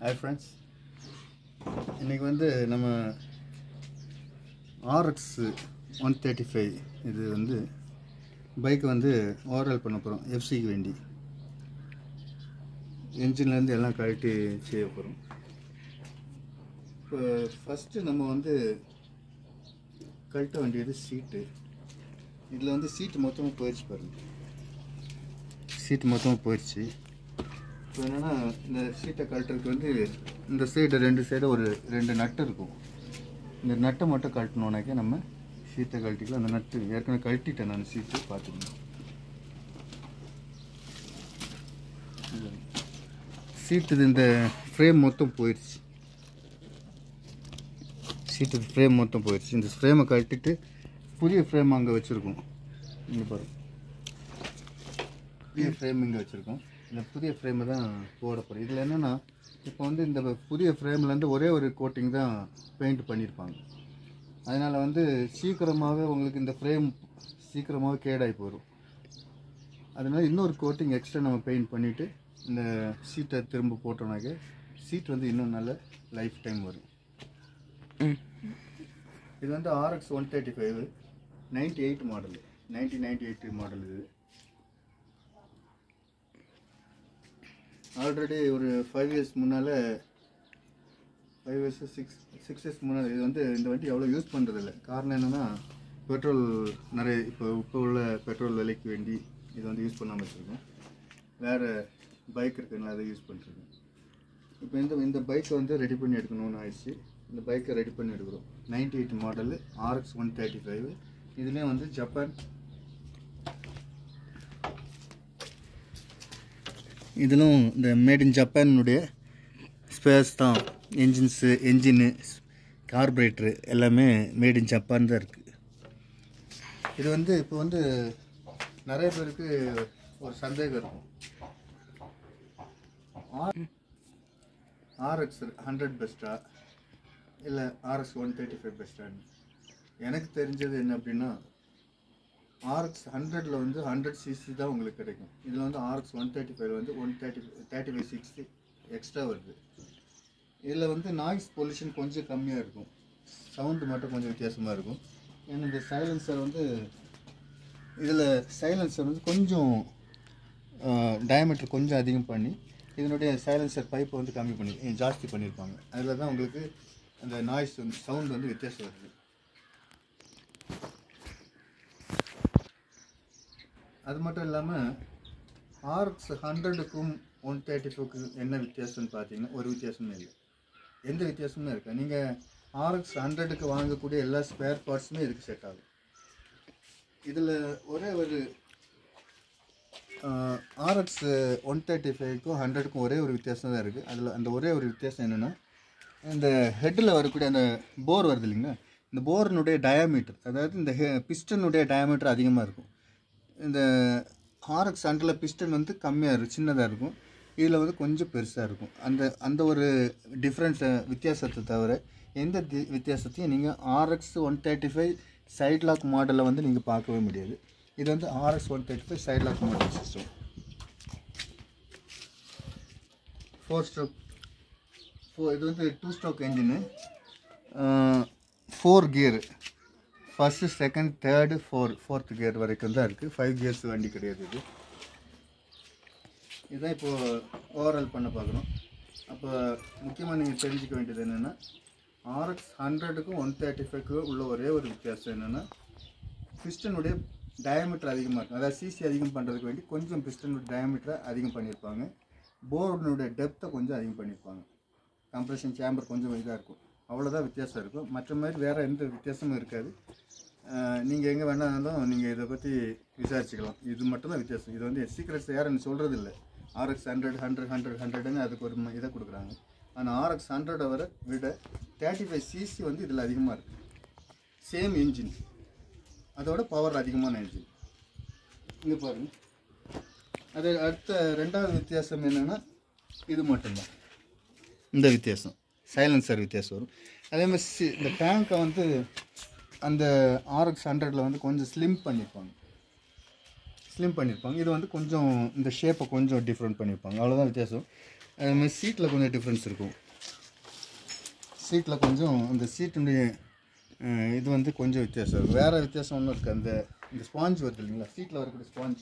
hi friends இன்றைக்கி வந்து நம்ம ஆர்எக்ஸ் ஒன் தேர்ட்டி ஃபைவ் இது வந்து பைக்கை வந்து ஓவரால் பண்ண போகிறோம் எஃப்சிக்கு வேண்டி என்ஜின்லேருந்து எல்லாம் கழட்டி செய்ய போகிறோம் இப்போ ஃபஸ்ட்டு நம்ம வந்து கழட்ட வேண்டியது சீட்டு இதில் வந்து சீட்டு மொத்தமாக போயிடுச்சு பாருங்க சீட்டு மொத்தமாக போயிடுச்சு இப்போ என்னென்னா இந்த சீட்டை கழட்டுறதுக்கு வந்து இந்த சைடு ரெண்டு சைடு ஒரு ரெண்டு நட்டு இருக்கும் இந்த நட்டை மட்டும் கழட்டணுன்னாக்கே நம்ம சீட்டை கழட்டிக்கலாம் அந்த நட்டு ஏற்கனவே கழட்டிட்டேன் நான் சீட்டு பார்த்துக்கணும் சீட்டு இந்த ஃப்ரேம் மொத்தம் போயிடுச்சு சீட்டு ஃப்ரேம் மொத்தம் போயிடுச்சு இந்த ஃப்ரேமை கழட்டிட்டு புதிய ஃப்ரேம் அங்கே வச்சுருக்கோம் இங்கே பாருங்க புதிய ஃப்ரேம் இங்கே வச்சுருக்கோம் இந்த புதிய ஃப்ரேமை தான் போட போகிறோம் இதில் என்னென்னா இப்போ வந்து இந்த புதிய ஃப்ரேம்லேருந்து ஒரே ஒரு கோட்டிங் தான் பெயிண்ட் பண்ணியிருப்பாங்க அதனால் வந்து சீக்கிரமாகவே உங்களுக்கு இந்த ஃப்ரேம் சீக்கிரமாகவே கேடாகி போயிடும் அதனால் இன்னொரு கோட்டிங் எக்ஸ்ட்ரா நம்ம பெயிண்ட் பண்ணிவிட்டு இந்த சீட்டை திரும்ப போட்டோம்னாக்க சீட் வந்து இன்னும் நல்ல லைஃப் டைம் வரும் இது வந்து RX one thirty five ninety eight model nineteen ninety eight model இது ஆல்ரெடி ஒரு ஃபைவ் இயர்ஸ் முன்னால் five years six six years முன்னால் இது வந்து இந்த வண்டி அவ்வளோ யூஸ் பண்ணுறதில்ல காரணம் என்னென்னா பெட்ரோல் நிறைய இப்போ இப்போ உள்ள பெட்ரோல் விலைக்கு வேண்டி இது வந்து யூஸ் பண்ணாமல் வச்சுருக்கோம் வேறு பைக் இருக்குங்களா அதை யூஸ் பண்ணிருக்கோம் இப்போ இந்த இந்த பைக்கை வந்து ரெடி பண்ணி எடுக்கணும்னு ஆயிடுச்சு இந்த பைக்கை ரெடி பண்ணி எடுக்கிறோம் ninety eight model RX one thirty five இதுலேயும் வந்து ஜப்பான் இதிலும் இந்த மேட் இன் ஜப்பானுடைய ஸ்பேஸ் தான் என்ஜின்ஸு என்ஜின்னு கார்பரேட்ரு எல்லாமே மேட் இன் ஜப்பான் தான் இருக்குது இது வந்து இப்போ வந்து நிறைய பேருக்கு ஒரு சந்தேகம் இருக்கும் ஆர்எக்ஸ் ஹண்ட்ரட் பெஸ்ட்டா இல்லை ஆர்எக்ஸ் ஒன் தேர்ட்டி ஃபைவ் பெஸ்ட்டான்னு எனக்கு தெரிஞ்சது என்ன அப்படின்னா ஆர்எக்ஸ் ஹண்ட்ரடில் வந்து ஹண்ட்ரட் சிசி தான் உங்களுக்கு கிடைக்கும் இதில் வந்து ஆர்எக்ஸ் ஒன் தேர்ட்டி ஃபைவ் வந்து one thirty thirty five sixty extra வருது இதில் வந்து நாய்ஸ் பொல்யூஷன் கொஞ்சம் கம்மியாக இருக்கும் சவுண்டு மட்டும் கொஞ்சம் வித்தியாசமாக இருக்கும் ஏன்னா இந்த சைலன்சர் வந்து இதில் சைலன்சர் வந்து கொஞ்சம் டயமீட்டர் கொஞ்சம் அதிகம் பண்ணி இதனுடைய சைலன்சர் பைப்பை வந்து கம்மி பண்ணி ஜாஸ்தி பண்ணியிருப்பாங்க அதில் தான் உங்களுக்கு அந்த நாய்ஸ் வந்து சவுண்ட் வந்து வித்தியாசம் வருது அது மட்டும் இல்லாமல் ஆர்எக்ஸ் ஹண்ட்ரடுக்கும் ஒன் தேர்ட்டி ஃபோக்கு என்ன வித்தியாசம்னு பார்த்தீங்கன்னா ஒரு வித்தியாசமே இல்லை எந்த வித்தியாசமும் இருக்கு நீங்கள் ஆர்எக்ஸ் ஹண்ட்ரடுக்கு வாங்கக்கூடிய எல்லா ஸ்பேர் பார்ட்ஸுமே இதுக்கு செட் ஆகும் இதில் ஒரே ஒரு ஆர்எக்ஸ் ஒன் தேர்ட்டி ஃபைவ்க்கும் ஹண்ட்ரடுக்கும் ஒரே ஒரு வித்தியாசம் தான் இருக்குது அதில் அந்த ஒரே ஒரு வித்தியாசம் என்னென்னா இந்த ஹெட்டில் வரக்கூடிய அந்த போர் வருது இல்லைங்களா இந்த போர்னுடைய டயாமீட்டர் அதாவது இந்த பிஸ்டனுடைய டயாமீட்டர் அதிகமாக இருக்கும் இந்த ஆர்எக்ஸ் ஹண்ட்ரடில் பிஸ்டன் வந்து கம்மியாக இருக்கும் சின்னதாக இருக்கும் இதில் வந்து கொஞ்சம் பெருசாக இருக்கும் அந்த அந்த ஒரு டிஃப்ரென்ஸை வித்தியாசத்தை தவிர எந்த தி- வித்தியாசத்தையும் நீங்கள் RX one thirty five side lock மாடலில் வந்து நீங்கள் பார்க்கவே முடியாது இது வந்து RX one thirty five side lock model system four stroke ஃபோ இது வந்து two stroke engine four gear first second third four fourth gear வரைக்கும் தான் இருக்குது ஃபைவ் கியர்ஸ் வண்டி கிடையாது இது இதுதான் இப்போது ஓவரால் பண்ண பார்க்குறோம் அப்போ முக்கியமாக நீங்கள் தெரிஞ்சுக்க வேண்டியது என்னென்னா ஆர்எக்ஸ் ஹண்ட்ரடுக்கும் ஒன் தேர்ட்டி ஃபைவ்க்கும் உள்ள ஒரே ஒரு வித்தியாசம் என்னென்னா பிஸ்டனுடைய டயமீட்டர் அதிகமாக இருக்கும் அதாவது சிசி அதிகம் பண்ணுறதுக்கு வேண்டி கொஞ்சம் பிஸ்டனுடைய டயமீட்டரை அதிகம் பண்ணியிருப்பாங்க போர்டினுடைய டெப்த்தை கொஞ்சம் அதிகம் பண்ணியிருப்பாங்க கம்ப்ரெஷன் சேம்பர் கொஞ்சம் இதாக இருக்கும் அவ்வளோதான் வித்தியாசம் இருக்கும் மற்ற மாதிரி வேறு எந்த வித்தியாசமும் இருக்காது நீங்கள் எங்கே வேணாலும் நீங்கள் இதை பற்றி விசாரிச்சுக்கலாம் இது மட்டும்தான் வித்தியாசம் இது வந்து சீக்கிரட்ஸ் யாரும் சொல்கிறது இல்லை ஆர்எக்ஸ் ஹண்ட்ரட் ஹண்ட்ரட் ஹண்ட்ரட் ஹண்ட்ரட்னு அதுக்கு ஒரு ம- இதை கொடுக்குறாங்க ஆனால் ஆர்எக்ஸ் ஹண்ட்ரடை வர விட தேர்ட்டி ஃபைவ் சிசி வந்து இதில் அதிகமாக இருக்குது சேம் இன்ஜின் அதோட பவர் அதிகமான இன்ஜின் இங்கே பாருங்க அது அடுத்த ரெண்டாவது வித்தியாசம் என்னென்னா இது மட்டும்தான் இந்த வித்தியாசம் சைலன்சர் வித்தியாசம் வரும் அதே மாதிரி சி- இந்த டேங்கை வந்து அந்த ஆர்எக்ஸ் ஹண்ட்ரடில் வந்து கொஞ்சம் ஸ்லிம் பண்ணியிருப்பாங்க ஸ்லிம் பண்ணியிருப்பாங்க இது வந்து கொஞ்சம் இந்த ஷேப்பை கொஞ்சம் டிஃப்ரெண்ட் பண்ணியிருப்பாங்க அவ்வளோதான் வித்தியாசம் அதே மாதிரி சீட்டில் கொஞ்சம் டிஃப்ரென்ஸ் இருக்கும் சீட்டில் கொஞ்சம் அந்த சீட்டுடைய அஹ், இது வந்து கொஞ்சம் வித்தியாசம் இருக்கும் வேறு வித்தியாசம் ஒன்றும் இருக்குது அந்த இந்த ஸ்பாஞ்ச் வருது இல்லைங்களா சீட்டில் வரக்கூடிய ஸ்பாஞ்ச்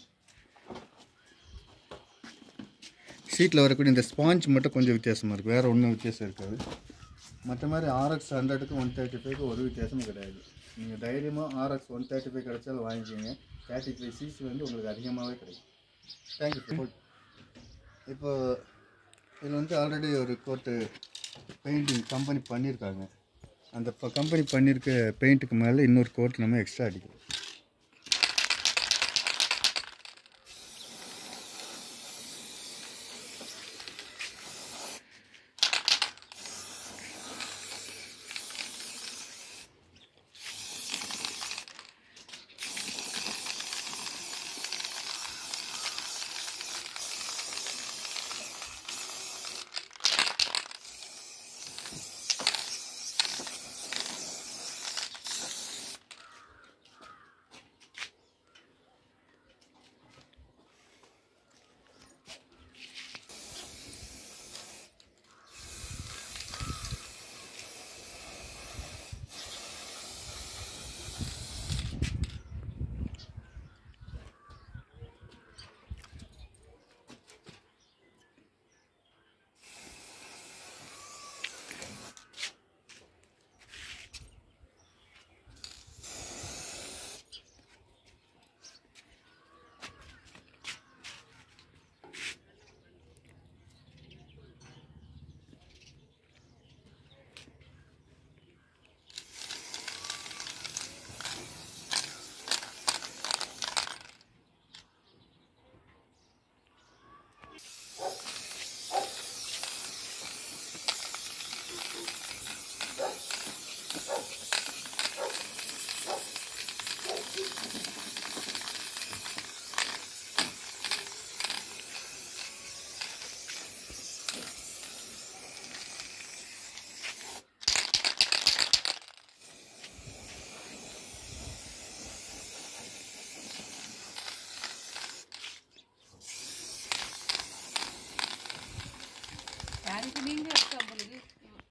சீட்டில் வரக்கூடிய இந்த ஸ்பாஞ்ச் மட்டும் கொஞ்சம் வித்தியாசமாக இருக்குது வேறு ஒன்றும் வித்தியாசம் இருக்காது மற்ற மாதிரி ஆர்எக்ஸ் ஹண்ட்ரடுக்கு ஒன் தேர்ட்டி ஃபைவ்க்கு ஒரு வித்தியாசமும் கிடையாது நீங்கள் தைரியமாக ஆர்எக்ஸ் ஒன் தேர்ட்டி ஃபைவ் கிடைச்சாலும் வாங்கிக்கோங்க தேர்ட்டி ஃபைவ் சிசி வந்து உங்களுக்கு அதிகமாகவே கிடைக்கும் தேங்க்யூ இப்போ இதில் வந்து ஆல்ரெடி ஒரு கோட்டு பெயிண்டிங் கம்பெனி பண்ணியிருக்காங்க அந்த கம்பெனி பண்ணியிருக்க பெயிண்ட்டுக்கு மேலே இன்னொரு கோட் நம்ம எக்ஸ்ட்ரா அடிக்கிறோம்